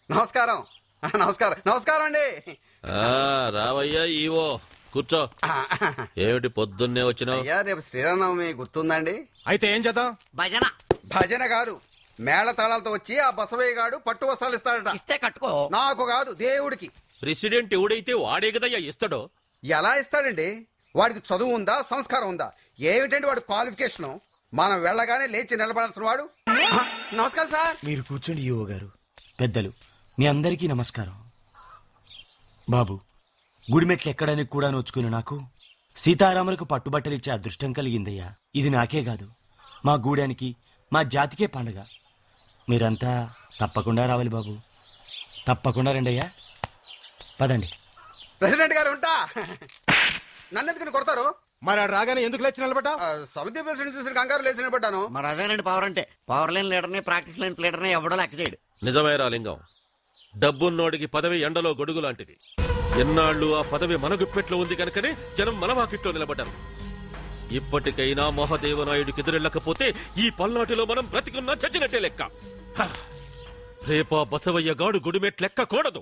నమస్కారం ఆ, నమస్కారం నమస్కారం అండి ఆ, రావయ్యా ఈవో కూర్చో ఆ, ఏమిటి పొద్దున్నే వచ్చినావు అయ్యా రేపు శ్రీరామనవమి గుర్తుందండి అయితే ఏం చేద్దాం భజన భజన కాదు మేళ తాళాలతో వచ్చి ఆ బసవయ్య గాడు పట్టు వస్త్రాలు ఇస్తాడట ఇస్తే కట్టుకో నాకు కాదు దేవుడికి ప్రెసిడెంట్ ఎవడైతే వాడే కదయ్యా ఇస్తాడో ఎలా ఇస్తాడండి వాడికి చదువు ఉందా సంస్కారం ఉందా ఏమిటండి వాడి క్వాలిఫికేషన్ మనం వెళ్ళగానే లేచి నిలబడాల్సిన వాడు ఆ, నమస్కారం సార్ మీరు కూర్చోండి యువ గారు పెద్దలు మీ అందరికీ నమస్కారం బాబు గుడిమెట్లు ఎక్కడానికి కూడా నోచుకుని నాకు సీతారాములకు పట్టుబట్టలిచ్చే అదృష్టం కలిగిందయ్యా ఇది నాకే కాదు మా గూడానికి మా జాతికే పండగ మీరంతా తప్పకుండా రావాలి బాబు తప్పకుండా రండి అయ్యా పదండి ప్రెసిడెంట్ గారు ఉంటా నన్ను ఎందుకని కొడతారు మరి ఆడు రాగానే ఎందుకు లేచి నిలబడ్డా ఆ, సమితి ప్రెసిడెంట్ చూసిన కంగారు లేచి నిలబడ్డాను మరి అదేనండి పవర్ అంటే పవర్ లేని లీడర్ని ప్రాక్టీస్ లేని లీడర్ని ఎవడో లెక్క చేయడు నిజమేరా లింగం డబ్బున్నోడికి పదవి ఎండలో గొడుగు లాంటిది ఎన్నాళ్ళు ఆ పదవి మన గుప్పెట్లో ఉంది కనుకనే జనం మన వాకిట్లో నిలబడ్డారు ఇప్పటికైనా మహాదేవనాయుడికి ఎదురెళ్ళకపోతే ఈ పల్నాటిలో మనం బ్రతికున్నా చచ్చినట్టే లెక్క హ! రేపా బసవయ్య గాడు గుడిమెట్లెక్క కూడదు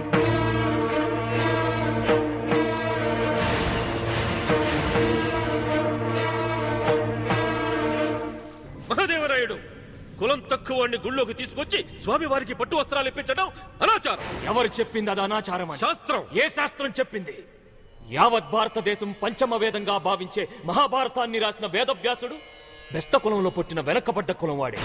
మహాదేవరాయుడు కులం తక్కువ వాడిని గుళ్ళోకి తీసుకొచ్చి స్వామివారికి పట్టు వస్త్రాలు ఇప్పించడం అనాచారం ఎవరు చెప్పింది అది అనాచారం అని శాస్త్రం ఏ శాస్త్రం చెప్పింది యావత్ భారతదేశం పంచమ వేదంగా భావించే మహాభారతాన్ని రాసిన వేదవ్యాసుడు బెస్త కులంలో పుట్టిన వెనకబడ్డ కులం వాడే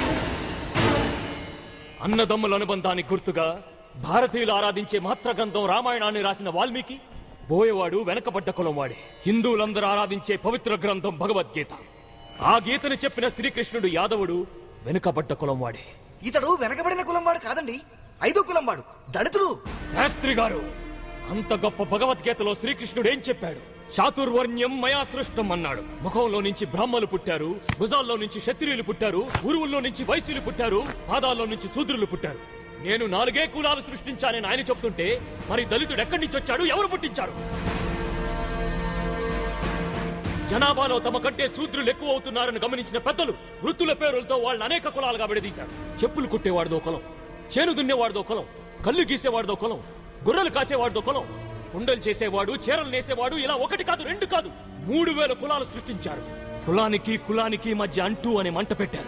అన్నదమ్ముల అనుబంధానికి గుర్తుగా భారతీయులు ఆరాధించే మహత్ర గ్రంథం రామాయణాన్ని రాసిన వాల్మీకి బోయవాడు వెనకబడ్డ కులం వాడే హిందువులందరూ ఆరాధించే పవిత్ర గ్రంథం భగవద్గీత ఆ గీతని చెప్పిన శ్రీకృష్ణుడు యాదవుడు వెనుకబడ్డ కులం వాడే ఇతడు వెనకబడిన కులం వాడు కాదండి ఐదో కులం వాడు దళితుడు శాస్త్రి గారు అంత గొప్ప భగవద్గీతలో శ్రీకృష్ణుడు ఏం చెప్పాడు చాతుర్వర్ణ్యం మయా సృష్టం అన్నాడు ముఖంలో నుంచి బ్రాహ్మలు పుట్టారు భుజాల్లో నుంచి క్షత్రియులు పుట్టారు ఉరువుల్లో నుంచి వైశ్యులు పుట్టారు పాదాల్లో నుంచి శూద్రులు పుట్టారు నేను నాలుగే కులాలు సృష్టించానని ఆయన చెప్తుంటే మరి దళితుడు ఎక్కడి నుంచి వచ్చాడు ఎవరు పుట్టించారు జనాభాలో తమ కంటే శూద్రులు ఎక్కువ అవుతున్నారని గమనించిన పెద్దలు వృత్తుల పేరులతో వాళ్ళని అనేక కులాలుగా విడదీశారు చెప్పులు కుట్టేవాడిదో కులం చేను దున్నేవాడిదో కులం కళ్ళు గీసేవాడిదో కులం గొర్రెలు కాసేవాడిదో కులం కుండలు చేసేవాడు చీరలు నేసేవాడు ఇలా ఒకటి కాదు రెండు కాదు మూడు వేల కులాలు సృష్టించారు కులానికి కులానికి మధ్య అంటూ అని మంట పెట్టారు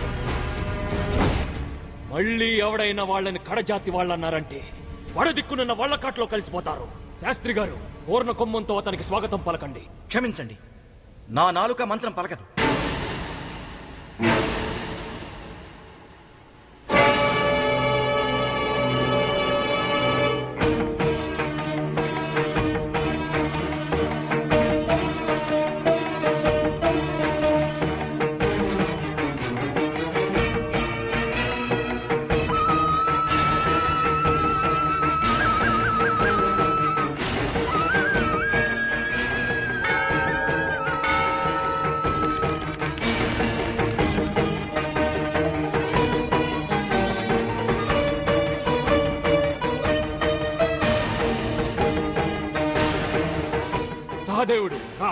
మళ్ళీ ఎవడైనా వాళ్ళని కడజాతి వాళ్ళన్నారంటే వడదిక్కునున్న వాళ్ళకాట్లో కలిసిపోతారు శాస్త్రి గారు పూర్ణ కొమ్మంతో అతనికి స్వాగతం పలకండి క్షమించండి నా నాలుక మంత్రం పలకదు సహదేవుడు రా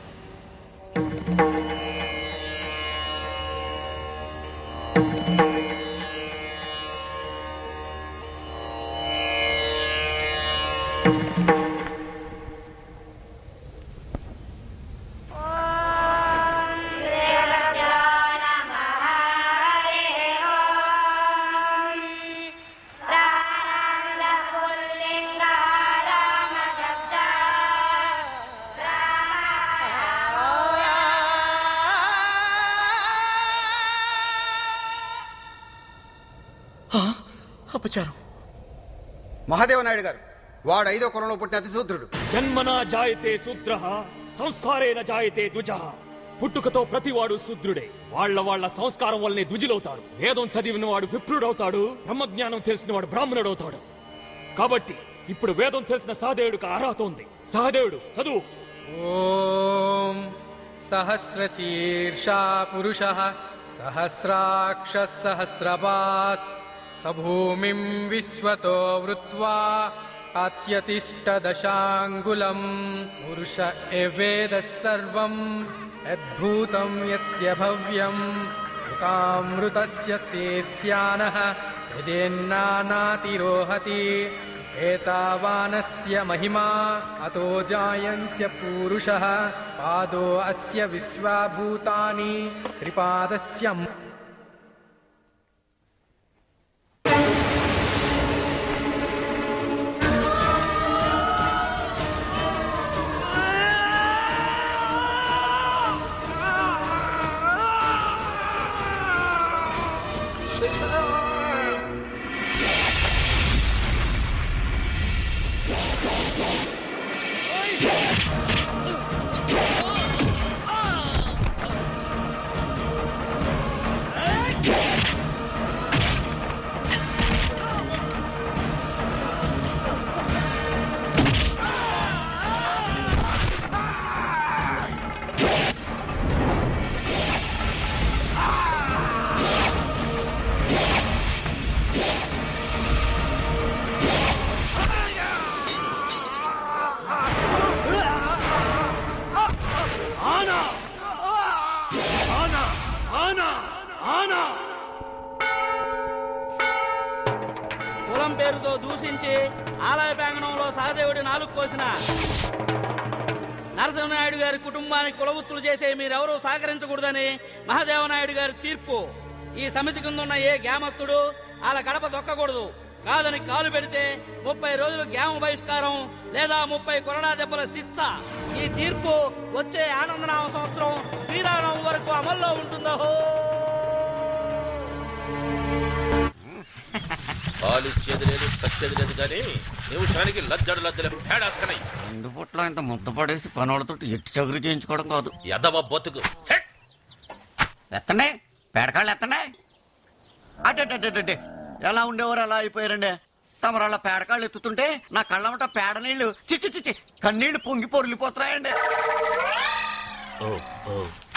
అపచారం మహాదేవ నాయుడు గారు వాడు ఐదో కులంలో పుట్టిన అతి శూద్రుడు జన్మనా జాయతే శూద్ర సంస్కారేన జాయతే ద్విజ పుట్టుకతో ప్రతివాడు శూద్రుడే వాళ్ళ వాళ్ళ సంస్కారం వల్లనే ద్విజులవుతారు వేదం చదివిన వాడు విప్రుడవుతాడు బ్రహ్మజ్ఞానం తెలిసిన వాడు బ్రాహ్మణుడవుతాడు కాబట్టి ఇప్పుడు వేదం తెలిసిన సహదేవుడికి అర్హత ఉంది సహదేవుడు చదువు ॐ सहस्रशीर्षा पुरुषः सहस्राक्षः सहस्रपात् स भूमिं विश्वतो वृत्वा अत्यतिष्ठदशाङ्गुलम् पुरुष एवेदः सर्वम् यद्भूतं यत्यभव्यम् उतामृतस्य सेत्स्यानः यदेन्नानातिरोहति एतावानस्य महिमा अतो जायन्स्य पूरुषः पादो अस्य विश्वाभूतानि त्रिपादस्य కులం పేరుతో దూషించి ఆలయ ప్రాంగణంలో సహదేవుడి నాలుగు కోసిన నరసింహనాయుడు గారి కుటుంబానికి కులవృత్తులు చేసే మీరెవరూ సహకరించకూడదని మహాదేవనాయుడు గారి తీర్పు ఈ సమితి కింద ఉన్న ఏ గ్యామత్తుడు అలా గడప దొక్కకూడదు కాదని కాలు పెడితే ముప్పై రోజులు గ్యామ బహిష్కారం లేదా ముప్పై కొరడా దెబ్బల శిక్ష ఈ తీర్పు వచ్చే ఆనందనామ సంవత్సరం శ్రీరామనవం వరకు అమల్లో ఉంటుందో పాలిచ్చేది లేదు సచ్చేది లేదు కానీ నిమిషానికి లజ్జడు లజ్జల పేడాస్తున్నాయి రెండు పుట్లో ఇంత ముద్ద పడేసి పనోళ్ళతో ఎట్టి చగురు చేయించుకోవడం కాదు ఎదవ బతుకు ఛే! ఎత్తండి పేడకాళ్ళు ఎత్తండి అడ్డే ఎలా ఉండేవారు అలా అయిపోయారండి తమరు అలా పేడకాళ్ళు ఎత్తుతుంటే నా కళ్ళమట పేడ నీళ్లు చిచ్చి చిచ్చి కన్నీళ్లు పొంగి పొరిలిపోతున్నాయండి ఓ ఓ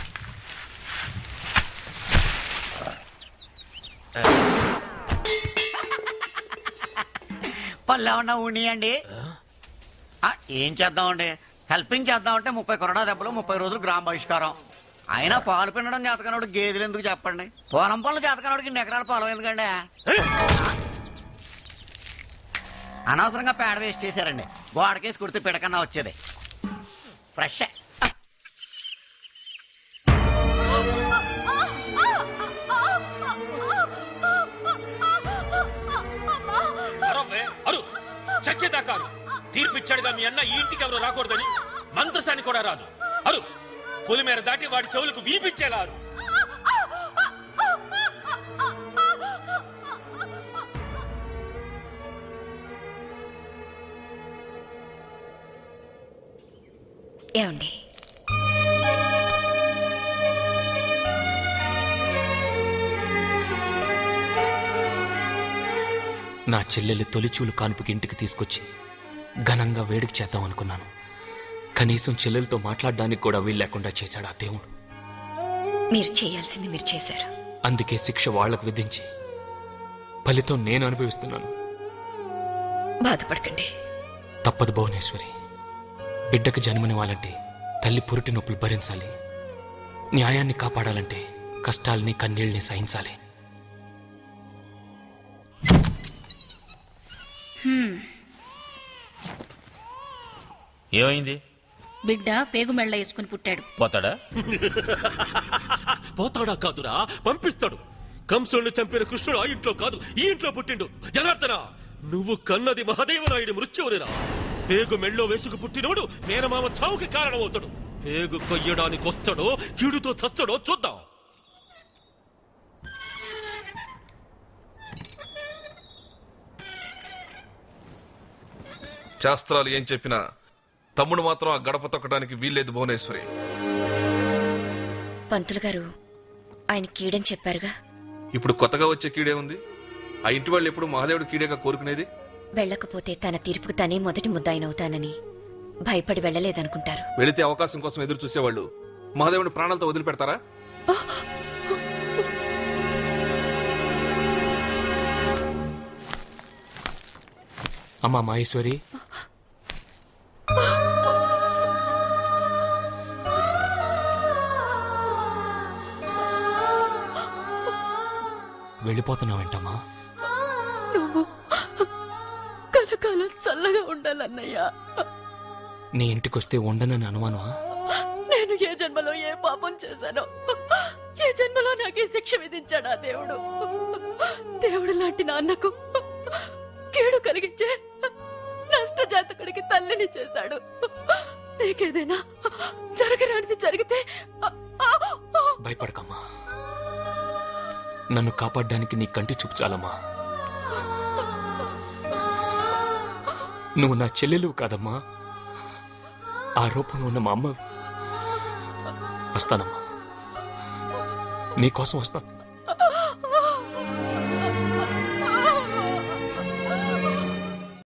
పళ్ళు ఏమన్నా ఉండియండి ఆ, ఏం చేద్దామండి హెల్పింగ్ చేద్దామంటే ముప్పై కొరడా దెబ్బలు ముప్పై రోజులు గ్రామ బహిష్కారం అయినా పాలు పిండడం చేతకనోడు గేదెలు ఎందుకు చెప్పండి పొలం పనులు చేతకనోడికి ఇన్ని ఎకరాల పొలం ఎందుకండి అనవసరంగా పేడ వేస్ట్ చేశారండి గోడకేసి కుడితే పిడకన్నా వచ్చేది ఫ్రెష్ అరవ్వే, అరు చచ్చేదాకారు తీర్పిచ్చాడుగా మీ అన్న ఈ ఇంటికి ఎవరు రాకూడదని మంత్రసాని కూడా రాదు అరు పులిమేర దాటి వాడి చెవులకు వీపించేలా అరు ఏమండి నా చెల్లెలి తొలిచూలు కాన్పుకి ఇంటికి తీసుకొచ్చి ఘనంగా వేడుక చేద్దాం అనుకున్నాను కనీసం చెల్లెలతో మాట్లాడడానికి కూడా వీలు లేకుండా చేశాడు ఆ దేవుడు మీరు చేయాల్సింది మీరు చేశారు అందుకే శిక్ష వాళ్లకు విధించి ఫలితం నేను అనుభవిస్తున్నాను బాధపడకండి తప్పదు భువనేశ్వరి బిడ్డకు జన్మనివ్వాలంటే తల్లి పురిటి నొప్పులు భరించాలి న్యాయాన్ని కాపాడాలంటే కష్టాల్ని కన్నీళ్ళని సహించాలి ఏమైంది బిడ్డ పేగు మెళ్ళ వేసుకుని పుట్టాడు పోతాడా పోతాడా కాదురా పంపిస్తాడు కంసుడిని చంపిన కృష్ణుడు ఆ ఇంట్లో కాదు ఈ ఇంట్లో పుట్టిండు జనార్దన నువ్వు కన్నది మహాదేవనాయుడి మృత్యువునిరా పేగు మెళ్ళో వేసుకు పుట్టినోడు మేనమామ చావుకి కారణమవుతాడు పేగు కొయ్యడానికి వస్తాడో కీడుతో చస్తాడో చూద్దాం శాస్త్రాలు ఏం చెప్పినా తమ్ముడు మాత్రం ఆ గడప తొక్కడానికి వీల్లేదు భువనేశ్వరి పంతులు గారు ఆయన కీడని చెప్పారుగా ఇప్పుడు కొత్తగా వచ్చే కీడే ఉంది ఆ ఇంటి వాళ్ళు ఎప్పుడు మహాదేవుడు కీడేగా కోరుకునేది వెళ్ళకపోతే తన తీర్పుకు తనే మొదటి ముద్దాయినవుతానని భయపడి వెళ్ళలేదనుకుంటారు వెళితే అవకాశం కోసం ఎదురు చూసేవాళ్ళు మహాదేవుని ప్రాణాలతో వదిలిపెడతారా అమ్మా మహేశ్వరి వెళ్ళిపోతున్నావేంటమ్మా చల్లగా ఉండాలన్నయ్యా నీ ఇంటికొస్తే ఉండనని అనుమానమా నేను ఏ జన్మలో ఏ పాపం చేశానో ఏ జన్మలో నాకు ఈ శిక్ష విధించాడా దేవుడు దేవుడు లాంటి నాన్నకు కీడు కలిగించే నష్టజాతకుడికి తల్లిని చేశాడు నీకేదైనా జరగరానిది జరిగితే భయపడకమ్మా నన్ను కాపాడడానికి నీ కంటి చూపు చాలమ్మా నువ్వు నా చెల్లెలు కాదమ్మా ఆ రూపంలో ఉన్న మా అమ్మ వస్తానమ్మా నీకోసం వస్తాను